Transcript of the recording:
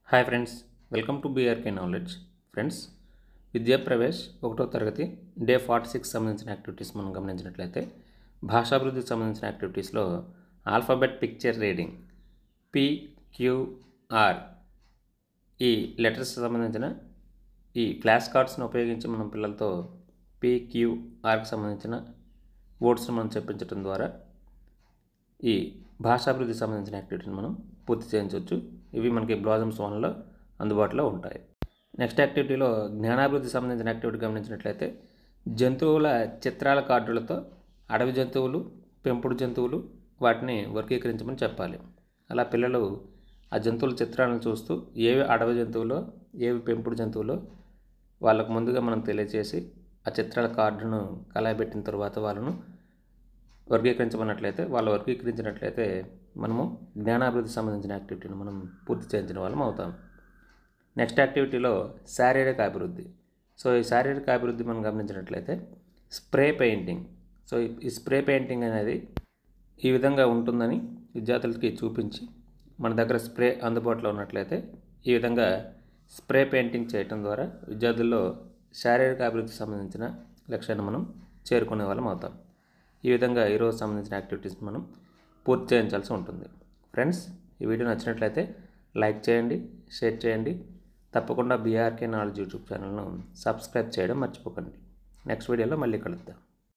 hi friends welcome to BRK knowledge friends Vidya Pravesh ఒకటో తరగతి day forty six సంబంధించిన activities మనం గమనించినట్లయితే భాషాభివృద్ధికి సంబంధించిన యాక్టివిటీస్లో ఆల్ఫాబెట్ పిక్చర్ రీడింగ్ పిక్యూఆర్ ఈ లెటర్స్ సంబంధించిన ఈ ఫ్లాష్ కార్డ్స్ని ఉపయోగించి మనం పిల్లలతో పిక్యూఆర్కి సంబంధించిన వర్డ్స్ని మనం చెప్పించడం ద్వారా ఈ భాషాభివృద్ధికి సంబంధించిన యాక్టివిటీని మనం పూర్తి చేయించవచ్చు ఇవి మనకి బ్లాజమ్స్ వన్లో అందుబాటులో ఉంటాయి నెక్స్ట్ యాక్టివిటీలో జ్ఞానాభివృద్ధికి సంబంధించిన యాక్టివిటీ గమనించినట్లయితే జంతువుల చిత్రాల కార్డులతో అడవి జంతువులు పెంపుడు జంతువులు వాటిని వర్గీకరించమని చెప్పాలి అలా పిల్లలు ఆ జంతువుల చిత్రాలను చూస్తూ ఏవి అడవి జంతువులో ఏవి పెంపుడు జంతువులో వాళ్ళకు ముందుగా మనం తెలియజేసి ఆ చిత్రాల కార్డును కలాయబెట్టిన తర్వాత వాళ్ళను వర్గీకరించమన్నట్లయితే వాళ్ళు వర్గీకరించినట్లయితే మనము జ్ఞానాభివృద్ధికి సంబంధించిన యాక్టివిటీని మనం పూర్తి చేయించిన వాళ్ళం అవుతాం నెక్స్ట్ యాక్టివిటీలో శారీరక అభివృద్ధి సో ఈ శారీరక అభివృద్ధి మనం గమనించినట్లయితే స్ప్రే పెయింటింగ్ సో ఈ- ఈ స్ప్రే పెయింటింగ్ అనేది ఈ విధంగా ఉంటుందని విద్యార్థులకి చూపించి మన దగ్గర స్ప్రే అందుబాటులో ఉన్నట్లయితే ఈ విధంగా స్ప్రే పెయింటింగ్ చేయటం ద్వారా విద్యార్థుల్లో శారీరక అభివృద్ధికి సంబంధించిన లక్ష్యాన్ని మనం చేరుకునే వాళ్ళం అవుతాం ఈ విధంగా ఈరోజు సంబంధించిన యాక్టివిటీస్ మనం పూర్తి చేయించాల్సి ఉంటుంది ఫ్రెండ్స్ ఈ వీడియో నచ్చినట్లయితే లైక్ చేయండి షేర్ చేయండి తప్పకుండా బీఆర్కే నాలెడ్జ్ యూట్యూబ్ ఛానల్ను సబ్స్క్రైబ్ చేయడం మర్చిపోకండి నెక్స్ట్ వీడియోలో మళ్ళీ కలుద్దాం